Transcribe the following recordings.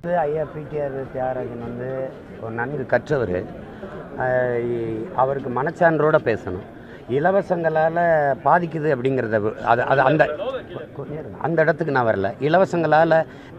வந்து ஐயா பிடிஆர் தியாகராஜன் வந்து ஒரு நன்கு கற்றவர் அவருக்கு மனச்சான்றோட பேசணும் இலவசங்களால் பாதிக்குது அப்படிங்கிறத வி- அது அது அந்த கொஞ்சம் இருங்க. அந்த இடத்துக்கு நான் வரல இலவசங்களால்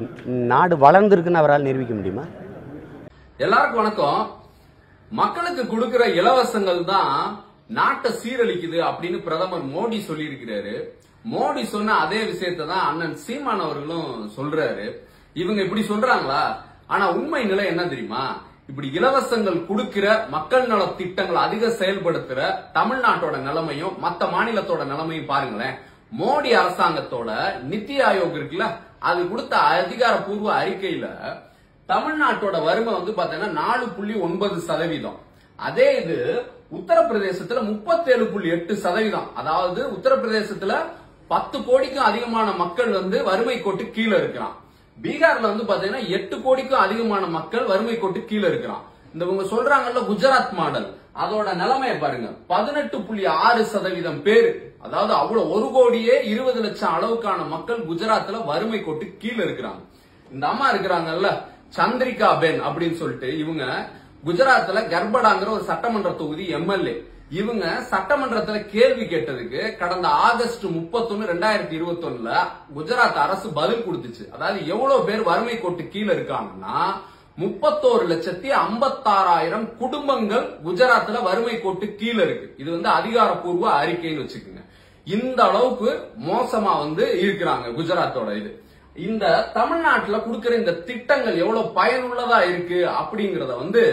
நாடு வளர்ந்துருக்குன்னு அவரால் நிரூபிக்க முடியுமா எல்லாருக்கும் வணக்கம் மக்களுக்கு கொடுக்கிற இலவசங்கள் தான் நாட்டை சீரழிக்குது அப்படின்னு பிரதமர் மோடி சொல்லியிருக்கிறாரு மோடி சொன்ன அதே விஷயத்தை தான் அண்ணன் சீமான் அவர்களும் சொல்றாரு இவங்க இப்படி சொல்றாங்களா ஆனா உண்மை நிலை என்ன தெரியுமா இப்படி இலவசங்கள் கொடுக்கிற மக்கள் நல திட்டங்களை அதிக செயல்படுத்துற தமிழ்நாட்டோட நிலைமையும் மத்த மாநிலத்தோட நிலைமையும் பாருங்களேன் மோடி அரசாங்கத்தோட நித்தி ஆயோக் இருக்குல்ல அது கொடுத்த அதிகாரப்பூர்வ அறிக்கையில தமிழ்நாட்டோட வறுமை வந்து பாத்தீங்கன்னா நாலு புள்ளி ஒன்பது சதவீதம் அதே இது உத்தரப்பிரதேசத்துல முப்பத்தேழு புள்ளி எட்டு சதவீதம் அதாவது உத்தரப்பிரதேசத்துல பத்து கோடிக்கும் அதிகமான மக்கள் வந்து வறுமை கோட்டு கீழே இருக்கிறான் பீகார்ல வந்து பாத்தீங்கன்னா எட்டு கோடிக்கும் அதிகமான மக்கள் வறுமை கோட்டு கீழே இருக்கிறான் இந்த இவங்க சொல்றாங்கல்ல குஜராத் மாடல் அதோட நிலைமையை பாருங்க பதினெட்டு புள்ளி ஆறு சதவீதம் பேர் அதாவது அவ்வளவு ஒரு கோடியே இருபது லட்சம் அளவுக்கான மக்கள் குஜராத்ல வறுமை கோட்டு கீழே இருக்கிறாங்க இந்த அம்மா இருக்கிறாங்கல்ல சந்திரிகா பென் அப்படின்னு சொல்லிட்டு இவங்க குஜராத்ல கர்படாங்கிற ஒரு சட்டமன்ற தொகுதி எம்எல்ஏ இவங்க சட்டமன்றத்துல கேள்வி கேட்டதுக்கு கடந்த ஆகஸ்ட் முப்பத்தொன்னு ரெண்டாயிரத்தி இருபத்தி ஒண்ணுல குஜராத் அரசு பதில் கொடுத்துச்சு அதாவது எவ்வளவு பேர் வறுமை கோட்டு கீழே இருக்காங்கன்னா முப்பத்தோரு லட்சத்தி ஐம்பத்தாறாயிரம் குடும்பங்கள் குஜராத்ல வறுமை கோட்டு கீழே இருக்கு இது வந்து அதிகாரப்பூர்வ அறிக்கைன்னு வச்சுக்கோங்க இந்த அளவுக்கு மோசமா வந்து இருக்கிறாங்க குஜராத்தோட இது இந்த தமிழ்நாட்டுல கொடுக்கிற இந்த திட்டங்கள் எவ்வளவு பயனுள்ளதா இருக்கு அப்படிங்கறத வந்து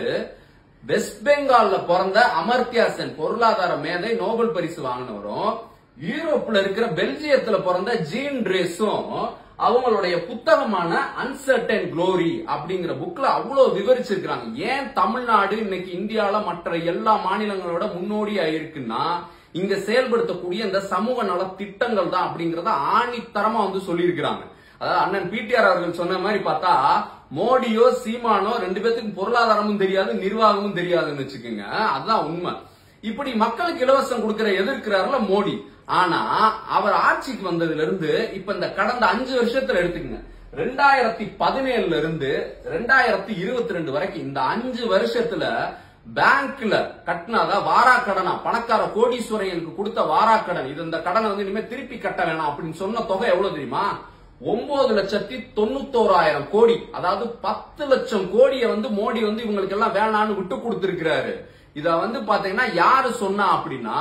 வெஸ்ட் பெங்கால்ல பிறந்த அமர்த்தியா சென் பொருளாதார மேதை நோபல் பரிசு வாங்கினவரும் யூரோப்ல இருக்கிற பெல்ஜியத்துல பிறந்த ஜீன் ரேஸும் அவங்களுடைய புத்தகமான அன்சர்டன் க்ளோரி அப்படிங்கிற புக்ல அவ்வளவு விவரிச்சிருக்காங்க ஏன் தமிழ்நாடு இன்னைக்கு இந்தியால மற்ற எல்லா மாநிலங்களோட முன்னோடியா இருக்குன்னா இங்க செயல்படுத்தக்கூடிய இந்த சமூக நல திட்டங்கள் தான் அப்படிங்கறத ஆணித்தரமா வந்து சொல்லியிருக்கிறாங்க அதாவது அண்ணன் பிடிஆர் அவர்கள் சொன்ன மாதிரி பார்த்தா மோடியோ சீமானோ ரெண்டு பேத்துக்கும் பொருளாதாரமும் தெரியாது நிர்வாகமும் தெரியாதுன்னு வச்சுக்கோங்க அதுதான் உண்மை இப்படி மக்களுக்கு இலவசம் கொடுக்கிற எதிர்க்கிறாருல மோடி ஆனா அவர் ஆட்சிக்கு வந்ததுல இருந்து இப்ப இந்த கடந்த அஞ்சு வருஷத்துல எடுத்துக்கங்க ரெண்டாயிரத்தி பதினேழுல இருந்து ரெண்டாயிரத்தி இருபத்தி ரெண்டு வரைக்கும் இந்த அஞ்சு வருஷத்துல பேங்க்ல கட்டினாதா வாராக்கடனா பணக்கார கோடீஸ்வரனுக்கு கொடுத்த வாராக்கடன் இது இந்த கடனை வந்து இனிமே திருப்பி கட்ட வேணாம் அப்படின்னு சொன்ன தொகை எவ்வளவு தெரியுமா ஒன்பது லட்சத்தி தொண்ணூத்தோராயிரம் கோடி அதாவது பத்து லட்சம் கோடியை வந்து மோடி வந்து இவங்களுக்கு எல்லாம் வேணான்னு விட்டு கொடுத்திருக்கிறாரு இத வந்து பாத்தீங்கன்னா யாரு சொன்னா அப்படின்னா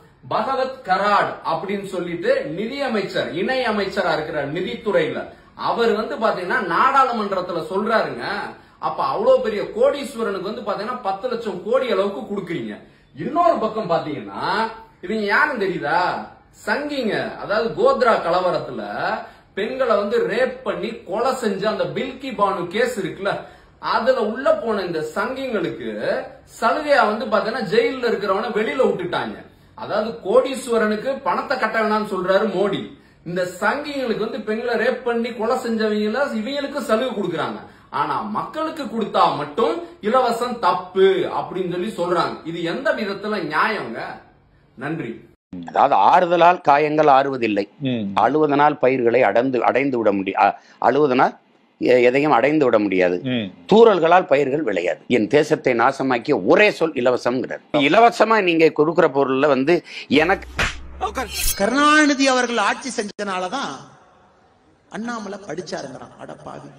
பகவத் கராட் அப்படின்னு சொல்லிட்டு நிதி அமைச்சர் இணை அமைச்சரா இருக்கிற நிதித்துறையில அவர் வந்து பாத்தீங்கன்னா நாடாளுமன்றத்துல சொல்றாருங்க அப்ப அவ்வளவு பெரிய கோடீஸ்வரனுக்கு வந்து பாத்தீங்கன்னா பத்து லட்சம் கோடி அளவுக்கு கொடுக்குறீங்க இன்னொரு பக்கம் பாத்தீங்கன்னா இவங்க யாருன்னு தெரியுதா சங்கிங்க அதாவது கோத்ரா கலவரத்துல பெண்களை வந்து ரேப் பண்ணி கொலை செஞ்ச அந்த பில்கி பானு கேஸ் இருக்குல்ல அதுல உள்ள போன இந்த சங்கிங்களுக்கு சலுகையா வந்து பாத்தீங்கன்னா ஜெயில இருக்கிறவன வெளியில விட்டுட்டாங்க அதாவது கோடீஸ்வரனுக்கு பணத்தை கட்ட வேணாம்னு சொல்றாரு மோடி இந்த சங்கிங்களுக்கு வந்து பெண்களை ரேப் பண்ணி கொலை செஞ்சவங்கள இவங்களுக்கு சலுகை கொடுக்கறாங்க ஆனா மக்களுக்கு கொடுத்தா மட்டும் இலவசம் தப்பு அப்படின்னு சொல்லி சொல்றாங்க இது எந்த விதத்துல நியாயங்க நன்றி அதாவது ஆறுதலால் காயங்கள் ஆறுவதில்லை அழுவதனால் பயிர்களை அடைந்து அடைந்து விட முடியும் அழுவதனால் எ- எதையும் அடைந்து விட முடியாது தூறல்களால் பயிர்கள் விளையாது என் தேசத்தை நாசமாக்கிய ஒரே சொல் இலவசம்ங்கிறார் இலவசமா நீங்க கொடுக்கிற பொருள்ல வந்து எனக்கு கருணாநிதி அவர்கள் ஆட்சி செஞ்சனாலதான் அண்ணாமலை படிச்சாருங்கிறான் அடப்பாவி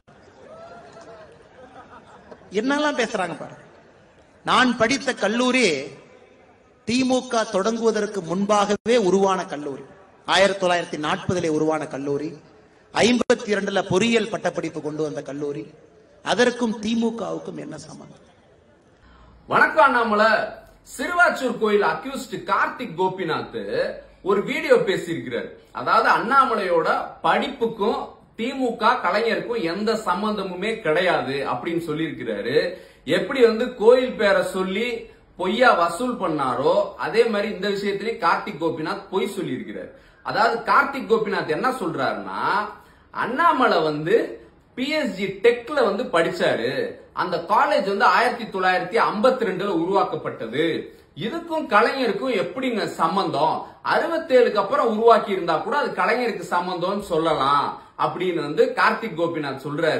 என்னெல்லாம் பேசுறாங்க பாரு நான் படித்த கல்லூரி திமுக தொடங்குவதற்கு முன்பாகவே உருவான கல்லூரி ஆயிரத்தி தொள்ளாயிரத்தி நாற்பதுல உருவான கல்லூரி ஐம்பத்தி இரண்டுல பொறியியல் பட்டப்படிப்பு கொண்டு வந்த கல்லூரி அதற்கும் திமுகவுக்கும் என்ன சம்பந்தம் வணக்கம் அண்ணாமலை சிறுவாச்சூர் கோயில் அக்யூஸ்ட் கார்த்திக் கோபிநாத் ஒரு வீடியோ பேசியிருக்கிறார் அதாவது அண்ணாமலையோட படிப்புக்கும் திமுக கலைஞருக்கும் எந்த சம்பந்தமுமே கிடையாது அப்படின்னு சொல்லியிருக்கிறாரு எப்படி வந்து கோயில் பேரை சொல்லி பொய்யா வசூல் பண்ணாரோ அதே மாதிரி இந்த விஷயத்திலேயே கார்த்திக் கோபிநாத் பொய் சொல்லியிருக்கிறார் அதாவது கார்த்திக் கோபிநாத் என்ன சொல்றாருன்னா அண்ணாமலை வந்து பிஎஸ்ஜி டெக்ல வந்து படிச்சாரு அந்த காலேஜ் வந்து ஆயிரத்தி தொள்ளாயிரத்தி ஐம்பத்தி ரெண்டுல உருவாக்கப்பட்டது இதுக்கும் கலைஞருக்கும் எப்படிங்க சம்பந்தம் அறுபத்தேழுக்கு அப்புறம் உருவாக்கி இருந்தா கூட அது கலைஞருக்கு சம்பந்தம்னு சொல்லலாம் அப்படின்னு வந்து கார்த்திக் கோபிநாத் சொல்றாரு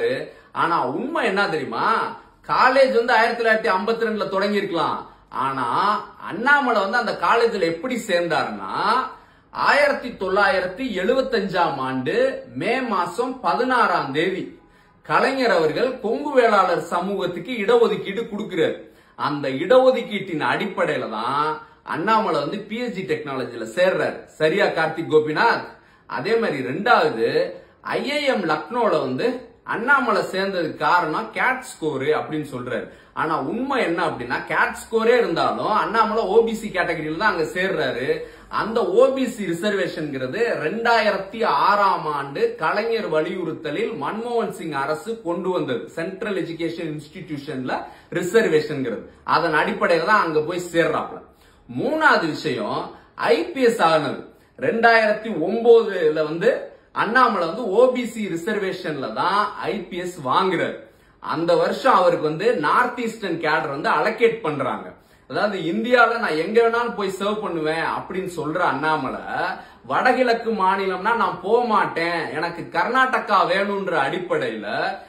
ஆனா உண்மை என்ன தெரியுமா காலேஜ் வந்து ஆயிரத்தி தொள்ளாயிரத்தி ஐம்பத்தி ரெண்டுல தொடங்கி இருக்கலாம் ஆனா அண்ணாமலை வந்து அந்த காலேஜ்ல எப்படி சேர்ந்தாருன்னா ஆயிரத்தி தொள்ளாயிரத்தி எழுபத்தஞ்சாம் ஆண்டு மே மாசம் பதினாறாம் தேதி கலைஞர் அவர்கள் கொங்கு வேளாளர் சமூகத்துக்கு இடஒதுக்கீடு கொடுக்கிறார் அந்த இடஒதுக்கீட்டின் அடிப்படையில தான் அண்ணாமலை வந்து பிஎஸ்டி டெக்னாலஜில சேர்றாரு சரியா கார்த்திக் கோபிநாத் அதே மாதிரி ரெண்டாவது ஐஐஎம் லக்னோல வந்து அண்ணாமலை சேர்ந்ததுக்கு காரணம் கேட் ஸ்கோர் அப்படின்னு சொல்றாரு ஆனா உண்மை என்ன அப்படின்னா கேட் ஸ்கோரே இருந்தாலும் அண்ணாமலை ஓபிசி கேட்டகரியில தான் அங்க சேர்றாரு அந்த ஓபிசி ரிசர்வேஷன்ங்கிறது ரெண்டாயிரத்தி ஆறாம் ஆண்டு கலைஞர் வலியுறுத்தலில் மன்மோகன் சிங் அரசு கொண்டு வந்தது சென்ட்ரல் எஜுகேஷன் இன்ஸ்டிடியூஷன்ல ரிசர்வேஷன்ங்கிறது அதன் அடிப்படையில தான் அங்க போய் சேர்றாப்ல மூணாவது விஷயம் ஐபிஎஸ் ஆனது ரெண்டாயிரத்தி ஒன்பதுல வந்து அண்ணாமலை வந்து ஓபிசி ரிசர்வேஷன்ல தான் ஐபிஎஸ் வாங்குறாரு அந்த வருஷம் அவருக்கு வந்து நார்த் ஈஸ்டர்ன் கேடர் வந்து அலோகேட் பண்றாங்க அதாவது இந்தியால நான் எங்க வேணாலும் போய் சர்வ் பண்ணுவேன் அப்படின்னு சொல்ற அண்ணாமலை வடகிழக்கு மாநிலம்னா நான் போக மாட்டேன் எனக்கு கர்நாடகா வேணும்ன்ற அடிப்படையில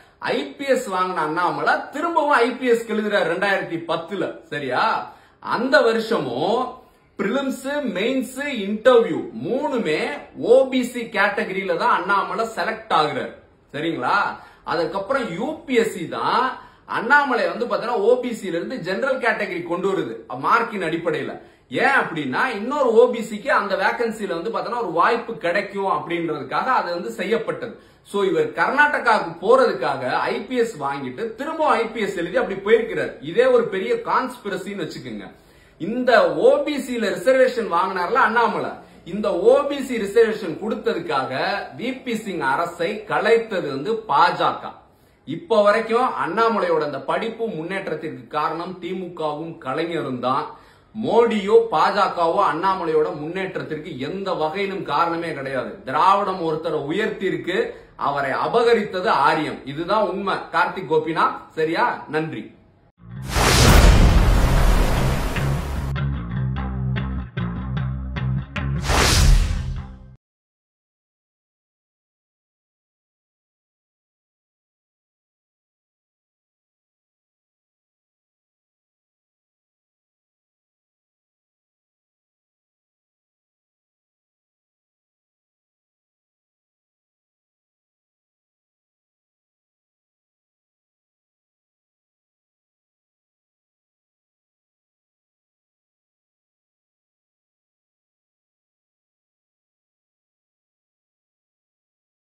ஐபிஎஸ் வாங்கின அண்ணாமலை திரும்பவும் ஐபிஎஸ் எழுதுறாரு ரெண்டாயிரத்தி பத்துல சரியா அந்த வருஷமும் பிரிலிம்ஸ் மெயின்ஸ் இன்டர்வியூ மூணுமே ஓபிசி கேட்டகரியில தான் அண்ணாமலை செலக்ட் ஆகுறாரு சரிங்களா அதுக்கப்புறம் யூபிஎஸ்சி தான் அண்ணாமலை வந்து பாத்தீங்கன்னா ஓபிசில இருந்து ஜெனரல் கேட்டகரி கொண்டு வருது மார்க்கின் அடிப்படையில ஏன் அப்படின்னா இன்னொரு ஓபிசிக்கு அந்த வேகன்சில வந்து பாத்தீங்கன்னா ஒரு வாய்ப்பு கிடைக்கும் அப்படின்றதுக்காக அது வந்து செய்யப்பட்டது சோ இவர் கர்நாடகாவுக்கு போறதுக்காக ஐபிஎஸ் வாங்கிட்டு திரும்ப ஐபிஎஸ் எழுதி அப்படி போயிருக்கிறார் இதே ஒரு பெரிய கான்ஸ்பிரசின்னு வச்சுக்கோங்க இந்த ஓபிசில ரிசர்வேஷன் வாங்கினார்ல அண்ணாமலை இந்த ஓபிசி ரிசர்வேஷன் கொடுத்ததுக்காக விபி சிங் அரசை கலைத்தது வந்து பாஜக இப்ப வரைக்கும் அண்ணாமலையோட அந்த படிப்பு முன்னேற்றத்திற்கு காரணம் திமுகவும் கலைஞரும் தான் மோடியோ பாஜகவோ அண்ணாமலையோட முன்னேற்றத்திற்கு எந்த வகையிலும் காரணமே கிடையாது திராவிடம் ஒருத்தரை உயர்த்தி இருக்கு அவரை அபகரித்தது ஆரியம் இதுதான் உண்மை கார்த்திக் கோபிநாத் சரியா நன்றி